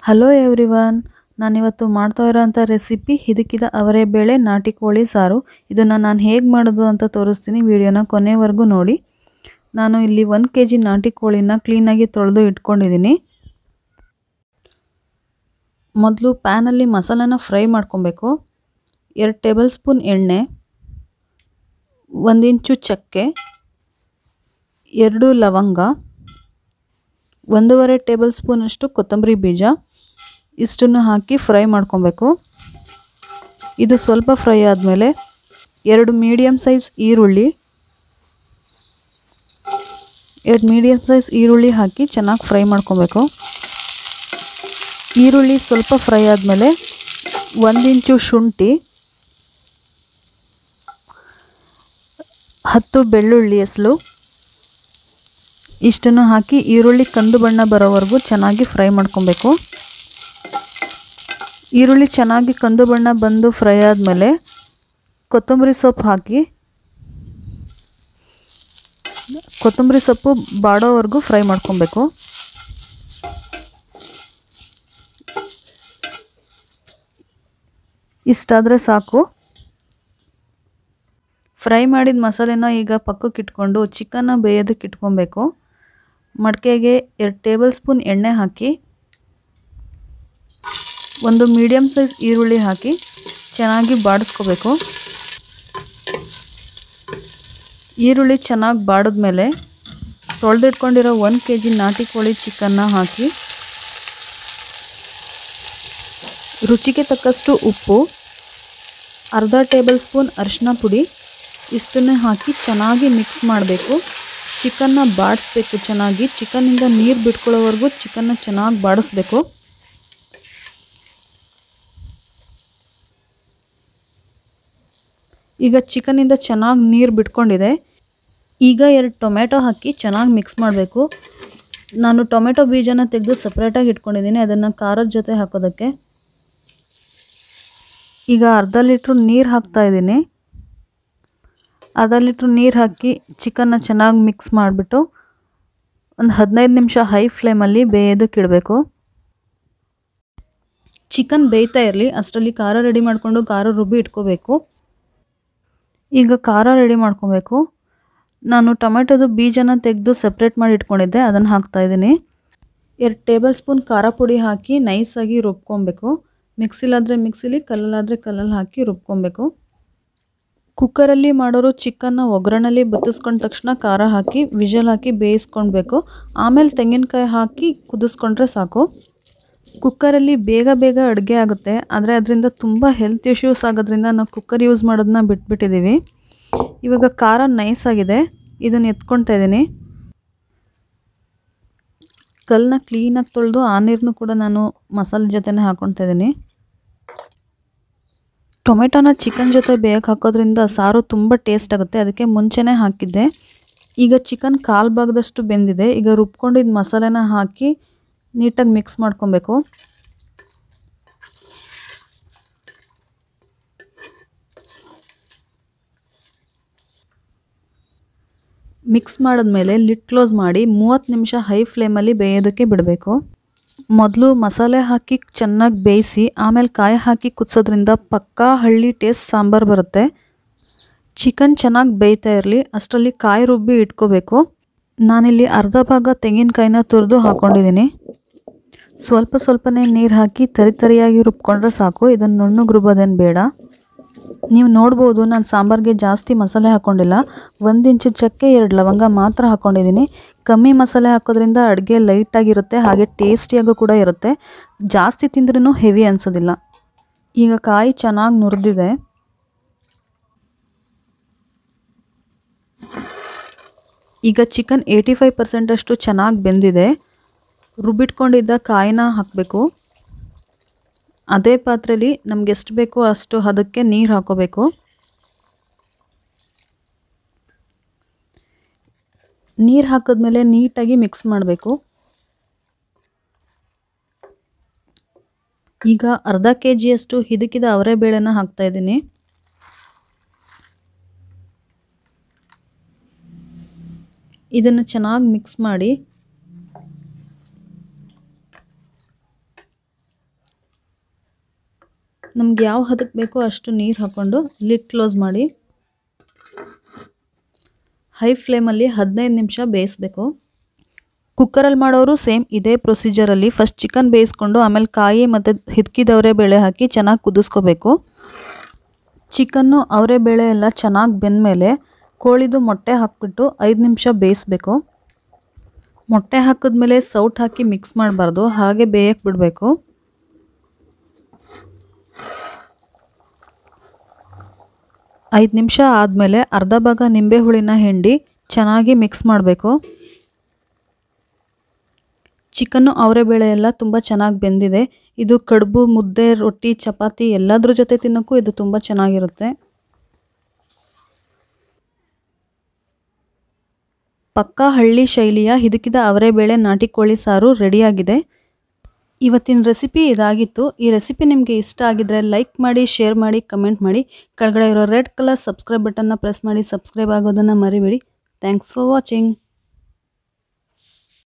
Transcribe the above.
hello everyone ನಾನಿವತ್ತು ಮಾಡ್ತಾ ಇರೋಂಥ ರೆಸಿಪಿ ಹಿದಕಿದ ಅವರೆ ಬೇಳೆ ನಾಟಿ ಕೋಳಿ ಸಾರು ಇದನ್ನು ನಾನು ಹೇಗೆ ಮಾಡೋದು ಅಂತ ತೋರಿಸ್ತೀನಿ ವಿಡಿಯೋನ ಕೊನೆವರೆಗೂ ನೋಡಿ ನಾನು ಇಲ್ಲಿ ಒಂದು ಕೆ ಜಿ ನಾಟಿ ಕೋಳಿನ ಕ್ಲೀನಾಗಿ ತೊಳೆದು ಇಟ್ಕೊಂಡಿದ್ದೀನಿ ಮೊದಲು ಪ್ಯಾನಲ್ಲಿ ಮಸಾಲಾನ ಫ್ರೈ ಮಾಡ್ಕೊಬೇಕು ಎರಡು ಟೇಬಲ್ ಸ್ಪೂನ್ ಎಣ್ಣೆ ಒಂದು ಇಂಚು ಚಕ್ಕೆ ಎರಡು ಲವಂಗ ಒಂದೂವರೆ ಟೇಬಲ್ ಸ್ಪೂನಷ್ಟು ಕೊತ್ತಂಬರಿ ಬೀಜ ಇಷ್ಟನ್ನು ಹಾಕಿ ಫ್ರೈ ಮಾಡ್ಕೊಬೇಕು ಇದು ಸ್ವಲ್ಪ ಫ್ರೈ ಆದಮೇಲೆ ಎರಡು ಮೀಡಿಯಮ್ ಸೈಜ್ ಈರುಳ್ಳಿ ಎರಡು ಮೀಡಿಯಮ್ ಸೈಜ್ ಈರುಳ್ಳಿ ಹಾಕಿ ಚೆನ್ನಾಗಿ ಫ್ರೈ ಮಾಡ್ಕೊಬೇಕು ಈರುಳ್ಳಿ ಸ್ವಲ್ಪ ಫ್ರೈ ಆದಮೇಲೆ ಒಂದು ಇಂಚು ಶುಂಠಿ ಹತ್ತು ಬೆಳ್ಳುಳ್ಳಿ ಎಸಲು ಇಷ್ಟನ್ನು ಹಾಕಿ ಈರುಳ್ಳಿ ಕಂದು ಬಣ್ಣ ಬರೋವರೆಗೂ ಚೆನ್ನಾಗಿ ಫ್ರೈ ಮಾಡ್ಕೊಬೇಕು ಈರುಳ್ಳಿ ಚೆನ್ನಾಗಿ ಕಂದು ಬಣ್ಣ ಬಂದು ಫ್ರೈ ಆದಮೇಲೆ ಕೊತ್ತಂಬರಿ ಸೊಪ್ಪು ಹಾಕಿ ಕೊತ್ತಂಬರಿ ಸೊಪ್ಪು ಬಾಡೋವರೆಗೂ ಫ್ರೈ ಮಾಡ್ಕೊಬೇಕು ಇಷ್ಟಾದರೆ ಸಾಕು ಫ್ರೈ ಮಾಡಿದ ಮಸಾಲೆನ ಈಗ ಪಕ್ಕಕ್ಕೆ ಇಟ್ಕೊಂಡು ಚಿಕನ್ನ ಬೇಯೋದಕ್ಕೆ ಇಟ್ಕೊಬೇಕು ಮಡಿಕೆಗೆ ಎರಡು ಟೇಬಲ್ ಸ್ಪೂನ್ ಎಣ್ಣೆ ಹಾಕಿ ಒಂದು ಮೀಡಿಯಮ್ ಸೈಜ್ ಈರುಳ್ಳಿ ಹಾಕಿ ಚೆನ್ನಾಗಿ ಬಾಡಿಸ್ಕೋಬೇಕು ಈರುಳ್ಳಿ ಚೆನ್ನಾಗಿ ಬಾಡಿದ್ಮೇಲೆ ತೊಳೆದಿಟ್ಕೊಂಡಿರೋ ಒಂದು ಕೆ ಜಿ ನಾಟಿ ಕೋಳಿ ಚಿಕನ್ನ ಹಾಕಿ ರುಚಿಗೆ ತಕ್ಕಷ್ಟು ಉಪ್ಪು ಅರ್ಧ ಟೇಬಲ್ ಸ್ಪೂನ್ ಅರಿಶಿನ ಪುಡಿ ಇಷ್ಟನ್ನೇ ಹಾಕಿ ಚೆನ್ನಾಗಿ ಮಿಕ್ಸ್ ಮಾಡಬೇಕು ಚಿಕನ್ನ ಬಾಡಿಸ್ಬೇಕು ಚೆನ್ನಾಗಿ ಚಿಕನ್ನಿಂದ ನೀರು ಬಿಟ್ಕೊಳ್ಳೋವರೆಗೂ ಚಿಕನ್ನ ಚೆನ್ನಾಗಿ ಬಾಡಿಸ್ಬೇಕು ಈಗ ಚಿಕನ್ನಿಂದ ಚೆನ್ನಾಗಿ ನೀರು ಬಿಟ್ಕೊಂಡಿದೆ ಈಗ ಎರಡು ಟೊಮೆಟೊ ಹಾಕಿ ಚೆನ್ನಾಗಿ ಮಿಕ್ಸ್ ಮಾಡಬೇಕು ನಾನು ಟೊಮೆಟೊ ಬೀಜನ ತೆಗೆದು ಸಪ್ರೇಟಾಗಿ ಇಟ್ಕೊಂಡಿದ್ದೀನಿ ಅದನ್ನು ಖಾರದ ಜೊತೆ ಹಾಕೋದಕ್ಕೆ ಈಗ ಅರ್ಧ ಲೀಟ್ರ್ ನೀರು ಹಾಕ್ತಾ ಇದ್ದೀನಿ ಅರ್ಧ ಲೀಟ್ರ್ ನೀರು ಹಾಕಿ ಚಿಕನ್ನ ಚೆನ್ನಾಗಿ ಮಿಕ್ಸ್ ಮಾಡಿಬಿಟ್ಟು ಒಂದು ಹದಿನೈದು ನಿಮಿಷ ಹೈ ಫ್ಲೇಮಲ್ಲಿ ಬೇಯೋದಕ್ಕೆ ಇಡಬೇಕು ಚಿಕನ್ ಬೇಯ್ತಾ ಇರಲಿ ಅಷ್ಟರಲ್ಲಿ ಖಾರ ರೆಡಿ ಮಾಡಿಕೊಂಡು ಖಾರ ರುಬ್ಬಿ ಇಟ್ಕೋಬೇಕು ಈಗ ಖಾರ ರೆಡಿ ಮಾಡ್ಕೊಬೇಕು ನಾನು ಟೊಮೆಟೊದು ಬೀಜನ ತೆಗೆದು ಸಪ್ರೇಟ್ ಮಾಡಿ ಇಟ್ಕೊಂಡಿದ್ದೆ ಅದನ್ನು ಹಾಕ್ತಾಯಿದ್ದೀನಿ ಎರಡು ಟೇಬಲ್ ಸ್ಪೂನ್ ಖಾರ ಪುಡಿ ಹಾಕಿ ನೈಸಾಗಿ ರುಬ್ಕೊಬೇಕು ಮಿಕ್ಸಿಲಾದರೆ ಮಿಕ್ಸಿಲಿ ಕಲ್ಲಲ್ಲಾದರೆ ಕಲ್ಲಲ್ಲಿ ಹಾಕಿ ರುಬ್ಕೊಬೇಕು ಕುಕ್ಕರಲ್ಲಿ ಮಾಡೋರು ಚಿಕನ್ನ ಒಗ್ಗರಣೆಲಿ ಬತ್ತಿಸ್ಕೊಂಡ ತಕ್ಷಣ ಖಾರ ಹಾಕಿ ವಿಷಲ್ ಹಾಕಿ ಬೇಯಿಸ್ಕೊಳ್ಬೇಕು ಆಮೇಲೆ ತೆಂಗಿನಕಾಯಿ ಹಾಕಿ ಕುದಿಸ್ಕೊಂಡ್ರೆ ಸಾಕು ಕುಕ್ಕರಲ್ಲಿ ಬೇಗ ಬೇಗ ಅಡುಗೆ ಆಗುತ್ತೆ ಆದರೆ ಅದರಿಂದ ತುಂಬ ಹೆಲ್ತ್ ಇಶ್ಯೂಸ್ ಆಗೋದ್ರಿಂದ ನಾವು ಕುಕ್ಕರ್ ಯೂಸ್ ಮಾಡೋದನ್ನ ಬಿಟ್ಬಿಟ್ಟಿದ್ದೀವಿ ಇವಾಗ ಖಾರ ನೈಸ್ ಆಗಿದೆ ಇದನ್ನು ಎತ್ಕೊಳ್ತಾ ಇದ್ದೀನಿ ಕಲ್ಲನ್ನ ಕ್ಲೀನಾಗಿ ತೊಳೆದು ಆ ನೀರನ್ನು ಕೂಡ ನಾನು ಮಸಾಲೆ ಜೊತೆನೇ ಹಾಕ್ಕೊಳ್ತಾ ಇದ್ದೀನಿ ಟೊಮೆಟೊನ ಚಿಕನ್ ಜೊತೆ ಬೇಯಕ್ಕೆ ಹಾಕೋದ್ರಿಂದ ಸಾರು ತುಂಬ ಟೇಸ್ಟ್ ಆಗುತ್ತೆ ಅದಕ್ಕೆ ಮುಂಚೆನೇ ಹಾಕಿದ್ದೆ ಈಗ ಚಿಕನ್ ಕಾಲು ಭಾಗದಷ್ಟು ಬೆಂದಿದೆ ಈಗ ರುಬ್ಕೊಂಡಿದ್ದ ಮಸಾಲೆನ ಹಾಕಿ ನೀಟಾಗಿ ಮಿಕ್ಸ್ ಮಾಡ್ಕೊಬೇಕು ಮಿಕ್ಸ್ ಮಾಡಿದ್ಮೇಲೆ ಲಿಡ್ ಕ್ಲೋಸ್ ಮಾಡಿ ಮೂವತ್ತು ನಿಮಿಷ ಹೈ ಫ್ಲೇಮಲ್ಲಿ ಬೇಯೋದಕ್ಕೆ ಬಿಡಬೇಕು ಮೊದಲು ಮಸಾಲೆ ಹಾಕಿ ಚೆನ್ನಾಗಿ ಬೇಯಿಸಿ ಆಮೇಲೆ ಕಾಯಿ ಹಾಕಿ ಕುದಿಸೋದ್ರಿಂದ ಪಕ್ಕಾ ಹಳ್ಳಿ ಟೇಸ್ಟ್ ಸಾಂಬಾರು ಬರುತ್ತೆ ಚಿಕನ್ ಚೆನ್ನಾಗಿ ಬೇಯ್ತಾ ಇರಲಿ ಅಷ್ಟರಲ್ಲಿ ಕಾಯಿ ರುಬ್ಬಿ ಇಟ್ಕೋಬೇಕು ನಾನಿಲ್ಲಿ ಅರ್ಧ ಭಾಗ ತೆಂಗಿನಕಾಯಿನ ತುರಿದು ಹಾಕ್ಕೊಂಡಿದ್ದೀನಿ ಸ್ವಲ್ಪ ಸ್ವಲ್ಪನೇ ನೀರು ಹಾಕಿ ತರಿ ತರಿಯಾಗಿ ರುಬ್ಕೊಂಡ್ರೆ ಸಾಕು ಇದನ್ನು ನುಣ್ಣಗೆ ರುಬ್ಬೋದೇನು ಬೇಡ ನೀವು ನೋಡ್ಬೋದು ನಾನು ಸಾಂಬಾರಿಗೆ ಜಾಸ್ತಿ ಮಸಾಲೆ ಹಾಕ್ಕೊಂಡಿಲ್ಲ ಒಂದು ಇಂಚು ಚಕ್ಕೆ ಎರಡು ಲವಂಗ ಮಾತ್ರ ಹಾಕ್ಕೊಂಡಿದ್ದೀನಿ ಕಮ್ಮಿ ಮಸಾಲೆ ಹಾಕೋದ್ರಿಂದ ಅಡುಗೆ ಲೈಟಾಗಿರುತ್ತೆ ಹಾಗೆ ಟೇಸ್ಟಿಯಾಗೂ ಕೂಡ ಇರುತ್ತೆ ಜಾಸ್ತಿ ತಿಂದ್ರೂ ಹೆವಿ ಅನಿಸೋದಿಲ್ಲ ಈಗ ಕಾಯಿ ಚೆನ್ನಾಗಿ ನುರಿದಿದೆ ಈಗ ಚಿಕನ್ ಏಯ್ಟಿ ಫೈವ್ ಪರ್ಸೆಂಟಷ್ಟು ಚೆನ್ನಾಗಿ ಬೆಂದಿದೆ ರುಬ್ಬಿಟ್ಕೊಂಡಿದ್ದ ಕಾಯಿನ ಹಾಕಬೇಕು ಅದೇ ಪಾತ್ರೆಯಲ್ಲಿ ನಮ್ಗೆ ಎಷ್ಟು ಬೇಕೋ ಅಷ್ಟು ಅದಕ್ಕೆ ನೀರು ಹಾಕೋಬೇಕು ನೀರು ಹಾಕಿದ್ಮೇಲೆ ನೀಟಾಗಿ ಮಿಕ್ಸ್ ಮಾಡಬೇಕು ಈಗ ಅರ್ಧ ಕೆ ಜಿಯಷ್ಟು ಹಿದಕಿದ ಅವರೆಬೇಳೆನ ಹಾಕ್ತಾಯಿದ್ದೀನಿ ಇದನ್ನು ಚೆನ್ನಾಗಿ ಮಿಕ್ಸ್ ಮಾಡಿ ನಮ್ಗೆ ಯಾವ ಹದಕ್ಕೆ ಬೇಕೋ ಅಷ್ಟು ನೀರು ಹಾಕ್ಕೊಂಡು ಲಿಡ್ ಕ್ಲೋಸ್ ಮಾಡಿ ಹೈ ಫ್ಲೇಮಲ್ಲಿ ಹದಿನೈದು ನಿಮಿಷ ಬೇಯಿಸ್ಬೇಕು ಕುಕ್ಕರಲ್ಲಿ ಮಾಡೋರು ಸೇಮ್ ಇದೇ ಪ್ರೊಸೀಜರಲ್ಲಿ ಫಸ್ಟ್ ಚಿಕನ್ ಬೇಯಿಸ್ಕೊಂಡು ಆಮೇಲೆ ಕಾಯಿ ಮತ್ತು ಹಿದ್ಕಿದವರೆ ಬೇಳೆ ಹಾಕಿ ಚೆನ್ನಾಗಿ ಕುದಿಸ್ಕೋಬೇಕು ಚಿಕನ್ನು ಅವರೆ ಬೇಳೆ ಎಲ್ಲ ಚೆನ್ನಾಗಿ ಬೆಂದಮೇಲೆ ಕೋಳಿದು ಮೊಟ್ಟೆ ಹಾಕ್ಬಿಟ್ಟು ಐದು ನಿಮಿಷ ಬೇಯಿಸ್ಬೇಕು ಮೊಟ್ಟೆ ಹಾಕಿದ್ಮೇಲೆ ಸೌಟ್ ಹಾಕಿ ಮಿಕ್ಸ್ ಮಾಡಬಾರ್ದು ಹಾಗೆ ಬೇಯಕ್ಕೆ ಬಿಡಬೇಕು ಐದು ನಿಮಿಷ ಆದಮೇಲೆ ಅರ್ಧ ಭಾಗ ನಿಂಬೆ ಹುಳಿನ ಹಿಂಡಿ ಚೆನ್ನಾಗಿ ಮಿಕ್ಸ್ ಮಾಡಬೇಕು ಚಿಕನ್ನು ಅವರೆಬೇಳೆ ಎಲ್ಲ ತುಂಬ ಚೆನ್ನಾಗಿ ಬೆಂದಿದೆ ಇದು ಕಡುಬು ಮುದ್ದೆ ರೊಟ್ಟಿ ಚಪಾತಿ ಎಲ್ಲದ್ರ ಜೊತೆ ತಿನ್ನೋಕ್ಕೂ ಇದು ತುಂಬ ಚೆನ್ನಾಗಿರುತ್ತೆ ಪಕ್ಕಾ ಹಳ್ಳಿ ಶೈಲಿಯ ಹಿದುಕಿದ ಅವರೆಬೇಳೆ ನಾಟಿ ಕೋಳಿ ಸಾರು ರೆಡಿಯಾಗಿದೆ ಇವತ್ತಿನ ರೆಸಿಪಿ ಇದಾಗಿತ್ತು ಈ ರೆಸಿಪಿ ನಿಮಗೆ ಇಷ್ಟ ಆಗಿದ್ರೆ ಲೈಕ್ ಮಾಡಿ ಶೇರ್ ಮಾಡಿ ಕಮೆಂಟ್ ಮಾಡಿ ಕೆಳಗಡೆ ಇರೋ ರೆಡ್ ಕಲರ್ ಸಬ್ಸ್ಕ್ರೈಬ್ ಬಟನ್ನ ಪ್ರೆಸ್ ಮಾಡಿ ಸಬ್ಸ್ಕ್ರೈಬ್ ಆಗೋದನ್ನು ಮರಿಬೇಡಿ ಥ್ಯಾಂಕ್ಸ್ ಫಾರ್ ವಾಚಿಂಗ್